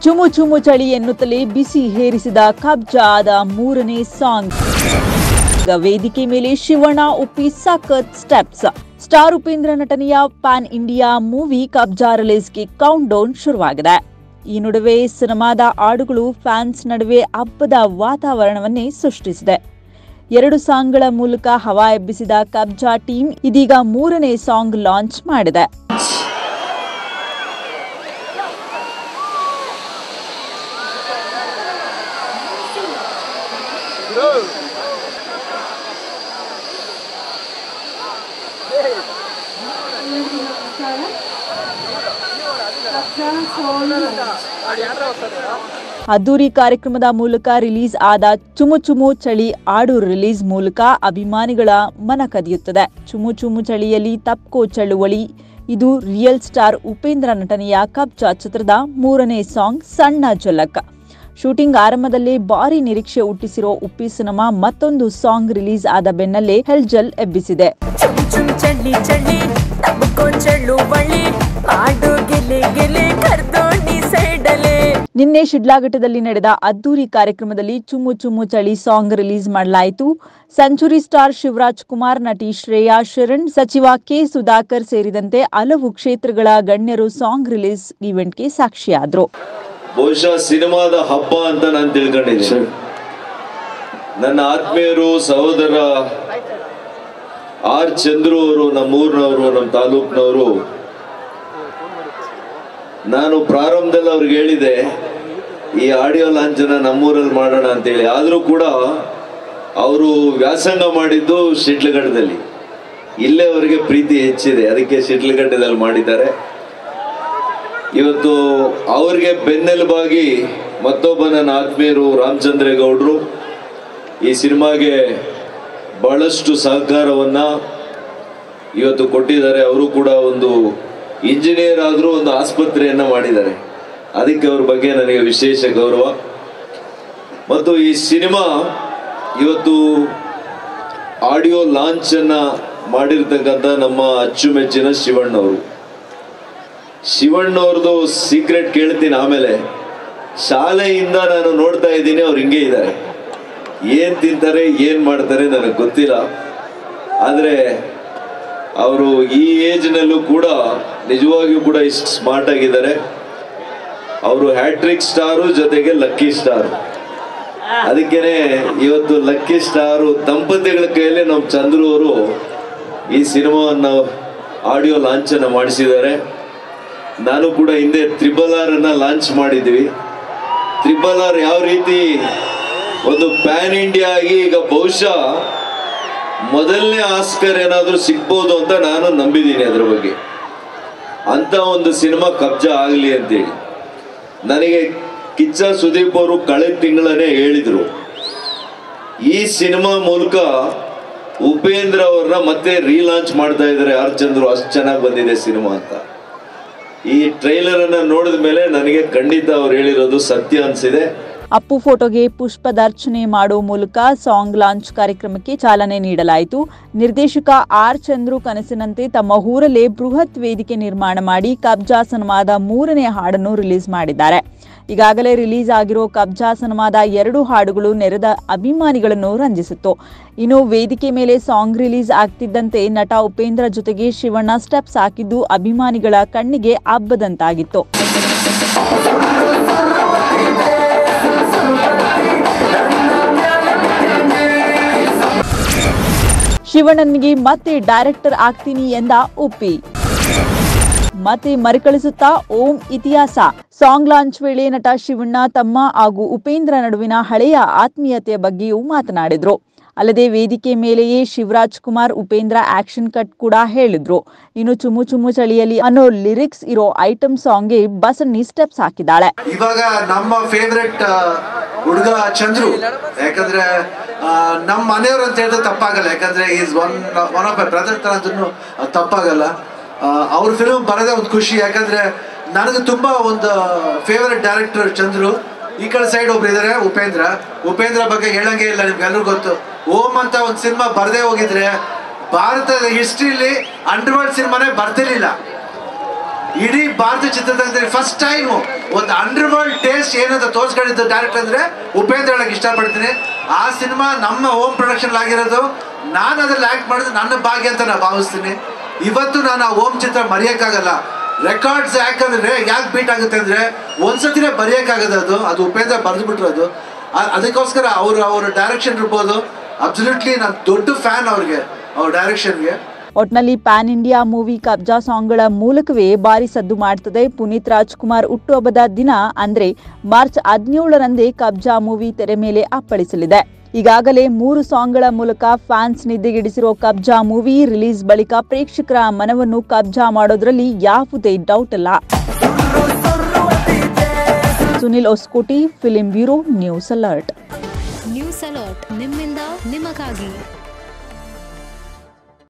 ಚುಮು ಚುಮು ಚಳಿ ಎನ್ನುತ್ತಲೇ ಬಿಸಿ ಹೇರಿಸಿದ ಕಬ್ಜಾದ ಮೂರನೇ ಸಾಂಗ್ ಈಗ ವೇದಿಕೆ ಮೇಲೆ ಶಿವಣ್ಣ ಉಪ್ಪಿ ಸಖತ್ ಸ್ಟೆಪ್ಸ್ ಸ್ಟಾರ್ ಉಪೇಂದ್ರ ನಟನೆಯ ಪ್ಯಾನ್ ಇಂಡಿಯಾ ಮೂವಿ ಕಬ್ಜಾ ರಿಲೀಸ್ಗೆ ಕೌಂಟ್ ಡೌನ್ ಶುರುವಾಗಿದೆ ಈ ನಡುವೆ ಸಿನಿಮಾದ ಹಾಡುಗಳು ಫ್ಯಾನ್ಸ್ ನಡುವೆ ಹಬ್ಬದ ವಾತಾವರಣವನ್ನೇ ಸೃಷ್ಟಿಸಿದೆ ಎರಡು ಸಾಂಗ್ಗಳ ಮೂಲಕ ಹವಾ ಎಬ್ಬಿಸಿದ ಕಬ್ಜಾ ಟೀಮ್ ಇದೀಗ ಮೂರನೇ ಸಾಂಗ್ ಲಾಂಚ್ ಮಾಡಿದೆ ಅದ್ದೂರಿ ಕಾರ್ಯಕ್ರಮದ ಮೂಲಕ ರಿಲೀಸ್ ಆದ ಚುಮು ಚುಮು ಚಳಿ ಹಾಡು ರಿಲೀಸ್ ಮೂಲಕ ಅಭಿಮಾನಿಗಳ ಮನ ಕದಿಯುತ್ತದೆ ಚುಮು ಚುಮು ಚಳಿಯಲ್ಲಿ ತಪ್ಕೋ ಚಳುವಳಿ ಇದು ರಿಯಲ್ ಸ್ಟಾರ್ ಉಪೇಂದ್ರ ನಟನೆಯ ಕಬ್ಜಾ ಚಿತ್ರದ ಮೂರನೇ ಸಾಂಗ್ ಸಣ್ಣ ಝಲಕ್ ಶೂಟಿಂಗ್ ಆರಂಭದಲ್ಲೇ ಭಾರಿ ನಿರೀಕ್ಷೆ ಹುಟ್ಟಿಸಿರೋ ಉಪ್ಪಿ ಸಿನಿಮಾ ಮತ್ತೊಂದು ಸಾಂಗ್ ರಿಲೀಸ್ ಆದ ಬೆನ್ನಲ್ಲೇ ಹೆಲ್ಜಲ್ ಎಬ್ಬಿಸಿದೆ ಚುಮ್ ಚುಮ್ ಚಳ್ಳಿ ಚಳ್ಳಿ ತಮಕೋ ಚಳುವಳಿ ಮಾಡು ಗಿಲಿ ಗಿಲಿ ಕರ್ದೋಣಿ ಸೈಡಲೆ ನಿನ್ನೆ ಶಿಡ್ಲಾಘಟ್ಟದಲ್ಲಿ ನಡೆದ ಅದ್ದೂರಿ ಕಾರ್ಯಕ್ರಮದಲ್ಲಿ ಚುಮ್ಮು ಚುಮ್ಮು ಚಳಿ ಸಾಂಗ್ ರಿಲೀಸ್ ಮಾಡಲಾಯಿತು ಸೆಂಚುರಿ ಸ್ಟಾರ್ ಶಿವರಾಜ್ ಕುಮಾರ್ ನಟಿ ಶ್ರೇಯಾ ಶರಣ್ ಸಚಿವ ಕೆ ಸುಧಾಕರ್ ಸೇರಿದಂತೆ ಹಲವು ಕ್ಷೇತ್ರಗಳ ಗಣ್ಯರು ಸಾಂಗ್ ರಿಲೀಸ್ ಇವೆಂಟ್ಗೆ ಸಾಕ್ಷಿಯಾದ್ರು ಬಹುಶಃ ಸಿನಿಮಾದ ಹಬ್ಬ ಅಂತ ನಾನು ತಿಳ್ಕೊಂಡಿದ್ದೀನಿ ನನ್ನ ಆತ್ಮೀಯರು ಸಹೋದರ ಆರ್ ಚಂದ್ರು ಅವರು ನಮ್ಮೂರಿನವರು ನಮ್ಮ ತಾಲೂಕಿನವರು ನಾನು ಪ್ರಾರಂಭದಲ್ಲಿ ಅವ್ರಿಗೆ ಹೇಳಿದೆ ಈ ಆಡಿಯೋ ಲಾಂಚನ ನಮ್ಮೂರಲ್ಲಿ ಮಾಡೋಣ ಅಂತೇಳಿ ಆದರೂ ಕೂಡ ಅವರು ವ್ಯಾಸಂಗ ಮಾಡಿದ್ದು ಶಿಡ್ಲಘಟ್ಟದಲ್ಲಿ ಇಲ್ಲೇ ಅವರಿಗೆ ಪ್ರೀತಿ ಹೆಚ್ಚಿದೆ ಅದಕ್ಕೆ ಶಿಡ್ಲಘಟ್ಟದಲ್ಲಿ ಮಾಡಿದ್ದಾರೆ ಇವತ್ತು ಅವ್ರಿಗೆ ಬೆನ್ನೆಲುಬಾಗಿ ಮತ್ತೊಬ್ಬ ನನ್ನ ಆತ್ಮೀಯರು ರಾಮಚಂದ್ರೇಗೌಡರು ಈ ಸಿನಿಮಾಗೆ ಬಹಳಷ್ಟು ಸಹಕಾರವನ್ನ ಇವತ್ತು ಕೊಟ್ಟಿದ್ದಾರೆ ಅವರು ಕೂಡ ಒಂದು ಇಂಜಿನಿಯರ್ ಆದರೂ ಒಂದು ಆಸ್ಪತ್ರೆಯನ್ನ ಮಾಡಿದ್ದಾರೆ ಅದಕ್ಕೆ ಅವ್ರ ಬಗ್ಗೆ ನನಗೆ ವಿಶೇಷ ಗೌರವ ಮತ್ತು ಈ ಸಿನಿಮಾ ಇವತ್ತು ಆಡಿಯೋ ಲಾಂಚ್ ಅನ್ನ ಮಾಡಿರ್ತಕ್ಕಂಥ ನಮ್ಮ ಅಚ್ಚುಮೆಚ್ಚಿನ ಶಿವಣ್ಣವರು ಶಿವಣ್ಣವ್ರದ್ದು ಸೀಕ್ರೆಟ್ ಕೇಳ್ತೀನಿ ಆಮೇಲೆ ಶಾಲೆಯಿಂದ ನಾನು ನೋಡ್ತಾ ಇದ್ದೀನಿ ಅವ್ರು ಹಿಂಗೆ ಇದ್ದಾರೆ ಏನ್ ತಿಂತಾರೆ ಏನ್ ಮಾಡ್ತಾರೆ ನನಗೆ ಗೊತ್ತಿಲ್ಲ ಆದ್ರೆ ಅವರು ಈ ಏಜ್ನಲ್ಲೂ ಕೂಡ ನಿಜವಾಗಿಯೂ ಕೂಡ ಇಷ್ಟು ಸ್ಮಾರ್ಟ್ ಆಗಿದ್ದಾರೆ ಅವರು ಹ್ಯಾಟ್ರಿಕ್ ಸ್ಟಾರು ಜೊತೆಗೆ ಲಕ್ಕಿ ಸ್ಟಾರ್ ಅದಕ್ಕೇನೆ ಇವತ್ತು ಲಕ್ಕಿ ಸ್ಟಾರು ದಂಪತಿಗಳ ಕೈಯಲ್ಲಿ ನಮ್ಮ ಚಂದ್ರು ಅವರು ಈ ಸಿನಿಮಾವನ್ನು ಆಡಿಯೋ ಲಾಂಚನ್ನು ಮಾಡಿಸಿದ್ದಾರೆ ನಾನು ಕೂಡ ಹಿಂದೆ ತ್ರಿಬಲ್ ಆರ್ ಅನ್ನ ಲಾಂಚ್ ಮಾಡಿದ್ವಿ ತ್ರಿಬಲ್ ಆರ್ ಯಾವ ರೀತಿ ಒಂದು ಪ್ಯಾನ್ ಇಂಡಿಯಾ ಆಗಿ ಈಗ ಬಹುಶಃ ಮೊದಲನೇ ಆಸ್ಕರ್ ಏನಾದರೂ ಸಿಗ್ಬೋದು ಅಂತ ನಾನು ನಂಬಿದ್ದೀನಿ ಅದ್ರ ಬಗ್ಗೆ ಅಂತ ಒಂದು ಸಿನಿಮಾ ಕಬ್ಜಾ ಆಗಲಿ ಅಂತೇಳಿ ನನಗೆ ಕಿಚ್ಚ ಸುದೀಪ್ ಅವರು ಕಳೆದ ತಿಂಗಳನ್ನೇ ಹೇಳಿದ್ರು ಈ ಸಿನಿಮಾ ಮೂಲಕ ಉಪೇಂದ್ರ ಅವ್ರನ್ನ ಮತ್ತೆ ರೀಲಾಂಚ್ ಮಾಡ್ತಾ ಇದ್ದಾರೆ ಆರ್ ಚಂದ್ರು ಅಷ್ಟು ಚೆನ್ನಾಗಿ ಬಂದಿದೆ ಸಿನಿಮಾ ಅಂತ ಈ ಟ್ರೈಲರ್ ಅನ್ನ ನೋಡಿದ ಮೇಲೆ ನನಗೆ ಖಂಡಿತ ಅವ್ರು ಹೇಳಿರೋದು ಸತ್ಯ ಅನ್ಸಿದೆ ಅಪ್ಪು ಫೋಟೋಗೆ ಪುಷ್ಪದರ್ಚನೆ ಮಾಡೋ ಮೂಲಕ ಸಾಂಗ್ ಲಾಂಚ್ ಕಾರ್ಯಕ್ರಮಕ್ಕೆ ಚಾಲನೆ ನೀಡಲಾಯಿತು ನಿರ್ದೇಶಕ ಆರ್ ಚಂದ್ರು ಕನಸಿನಂತೆ ತಮ್ಮ ಊರಲ್ಲೇ ಬೃಹತ್ ವೇದಿಕೆ ನಿರ್ಮಾಣ ಮಾಡಿ ಕಬ್ಜಾ ಸಿನಿಮಾದ ಮೂರನೇ ಹಾಡನ್ನು ರಿಲೀಸ್ ಮಾಡಿದ್ದಾರೆ ಈಗಾಗಲೇ ರಿಲೀಸ್ ಆಗಿರೋ ಕಬ್ಜಾ ಸಿನಿಮಾದ ಎರಡು ಹಾಡುಗಳು ನೆರೆದ ಅಭಿಮಾನಿಗಳನ್ನು ರಂಜಿಸಿತ್ತು ಇನ್ನು ವೇದಿಕೆ ಮೇಲೆ ಸಾಂಗ್ ರಿಲೀಸ್ ಆಗ್ತಿದ್ದಂತೆ ನಟ ಉಪೇಂದ್ರ ಜೊತೆಗೆ ಶಿವಣ್ಣ ಸ್ಟೆಪ್ಸ್ ಹಾಕಿದ್ದು ಅಭಿಮಾನಿಗಳ ಕಣ್ಣಿಗೆ ಹಬ್ಬದಂತಾಗಿತ್ತು ಶಿವಣ್ಣನಿಗೆ ಮತ್ತೆ ಡೈರೆಕ್ಟರ್ ಆಗ್ತೀನಿ ಎಂದ ಉಪ್ಪಿ ಮತ್ತೆ ಮರುಕಳಿಸುತ್ತಾ ಓಂ ಇತಿಹಾಸ ಸಾಂಗ್ ಲಾಂಚ್ ವೇಳೆ ನಟ ಶಿವಣ್ಣ ತಮ್ಮ ಹಾಗೂ ಉಪೇಂದ್ರ ನಡುವಿನ ಹಳೆಯ ಆತ್ಮೀಯತೆಯ ಬಗ್ಗೆಯೂ ಮಾತನಾಡಿದ್ರು ಅಲ್ಲದೆ ವೇದಿಕೆ ಮೇಲೆಯೇ ಶಿವರಾಜ್ ಕುಮಾರ್ ಉಪೇಂದ್ರ ಆಕ್ಷನ್ ಕಟ್ ಕೂಡ ಹೇಳಿದ್ರು ಇನ್ನು ಚುಮು ಚುಮು ಚಳಿಯಲ್ಲಿ ಅನ್ನೋ ಲಿರಿಕ್ಸ್ ಇರೋ ಐಟಮ್ ಸಾಂಗ್ಗೆ ಬಸಣ್ಣಿ ಸ್ಟೆಪ್ಸ್ ಹಾಕಿದ್ದಾಳೆ ಇವಾಗ ನಮ್ಮ ಫೇವ್ರೆಟ್ ಹುಡುಗ ಚಂದ್ರು ಯಾಕಂದ್ರೆ ಆ, ನಮ್ಮ ಮನೆಯವರು ಅಂತ ಹೇಳಿದ್ರೆ ತಪ್ಪಾಗಲ್ಲ ಯಾಕಂದ್ರೆ is one one of my brother ತರ ಅಂದ್ರೂ ತಪ್ಪಾಗಲ್ಲ ಆ, ಅವ್ರ ಫಿಲ್ಮ್ ಬರೋದೇ ಒಂದು ಖುಷಿ ಯಾಕಂದ್ರೆ ನನಗೆ ತುಂಬಾ ಒಂದು ಫೇವ್ರೆಟ್ ಡೈರೆಕ್ಟರ್ ಚಂದ್ರು ಈ ಕಡೆ ಸೈಡ್ ಒಬ್ರು ಇದಾರೆ ಉಪೇಂದ್ರ ಉಪೇಂದ್ರ ಬಗ್ಗೆ ಹೇಳಂಗೆ ಇಲ್ಲ ನಿಮ್ಗೆಲ್ರಿಗೂ ಗೊತ್ತು ಓಂ ಅಂತ ಒಂದು ಸಿನಿಮಾ ಬರದೇ ಹೋಗಿದ್ರೆ ಭಾರತದ ಹಿಸ್ಟ್ರಿಲಿ ಅಂಡರ್ವರ್ಲ್ಡ್ ಸಿನಿಮಾನೇ ಬರ್ತಿರ್ಲಿಲ್ಲ ಇಡೀ ಭಾರತ ಚಿತ್ರರಂಗದಲ್ಲಿ ಫಸ್ಟ್ ಟೈಮ್ ಒಂದು ಅಂಡರ್ ವರ್ಲ್ಡ್ ಟೇಸ್ಟ್ ಏನಂತ ತೋರಿಸ್ಕೊಂಡಿದ್ದು ಡೈರೆಕ್ಟ್ ಅಂದ್ರೆ ಉಪೇಂದ್ರ ಹೇಳಕ್ ಇಷ್ಟಪಡ್ತೀನಿ ಆ ಸಿನಿಮಾ ನಮ್ಮ ಹೋಮ್ ಪ್ರೊಡಕ್ಷನ್ ಆಗಿರೋದು ನಾನು ಅದ್ರಲ್ಲಿ ಆಕ್ಟ್ ಮಾಡಿದ್ರೆ ನನ್ನ ಭಾಗ್ಯ ಅಂತ ನಾನು ಭಾವಿಸ್ತೀನಿ ಇವತ್ತು ನಾನು ಆ ಓಮ್ ಚಿತ್ರ ಮರೆಯೋಕ್ಕಾಗಲ್ಲ ರೆಕಾರ್ಡ್ಸ್ ಯಾಕಂದ್ರೆ ಯಾಕೆ ಬೀಟ್ ಆಗುತ್ತೆ ಅಂದ್ರೆ ಒಂದ್ಸತಿನೇ ಬರೆಯೋಕ್ಕಾಗದು ಅದು ಅದು ಉಪೇಂದ್ರ ಬರೆದು ಬಿಟ್ಟಿರೋದು ಅ- ಅದಕ್ಕೋಸ್ಕರ ಅವರು ಅವ್ರ ಡೈರೆಕ್ಷನ್ ಇರ್ಬೋದು ಅಬ್ಸಲ್ಯೂಟ್ಲಿ ನಾನು ದೊಡ್ಡ ಫ್ಯಾನ್ ಅವ್ರಿಗೆ ಅವ್ರ ಡೈರೆಕ್ಷನ್ಗೆ ಒಟ್ನಲ್ಲಿ ಪ್ಯಾನ್ ಇಂಡಿಯಾ ಮೂವಿ ಕಬ್ಜಾ ಸಾಂಗ್ಗಳ ಮೂಲಕವೇ ಭಾರಿ ಸದ್ದು ಮಾಡ್ತದೆ ಪುನೀತ್ ರಾಜ್ಕುಮಾರ್ ಹುಟ್ಟುಹಬ್ಬದ ದಿನ ಅಂದ್ರೆ ಮಾರ್ಚ್ ಹದಿನೇಳರಂದೇ ಕಬ್ಜಾ ಮೂವಿ ತೆರೆ ಮೇಲೆ ಅಪ್ಪಳಿಸಲಿದೆ ಈಗಾಗಲೇ ಮೂರು ಸಾಂಗ್ಗಳ ಮೂಲಕ ಫ್ಯಾನ್ಸ್ ನಿದ್ದೆಗೆಡಿಸಿರೋ ಕಬ್ಜಾ ಮೂವಿ ರಿಲೀಸ್ ಬಳಿಕ ಪ್ರೇಕ್ಷಕರ ಮನವನ್ನು ಕಬ್ಜಾ ಮಾಡೋದ್ರಲ್ಲಿ ಯಾವುದೇ ಡೌಟ್ ಇಲ್ಲ Sunil Hoskote film bureau news alert news alert ನಿಮ್ಮಿಂದ ನಿಮಗಾಗಿ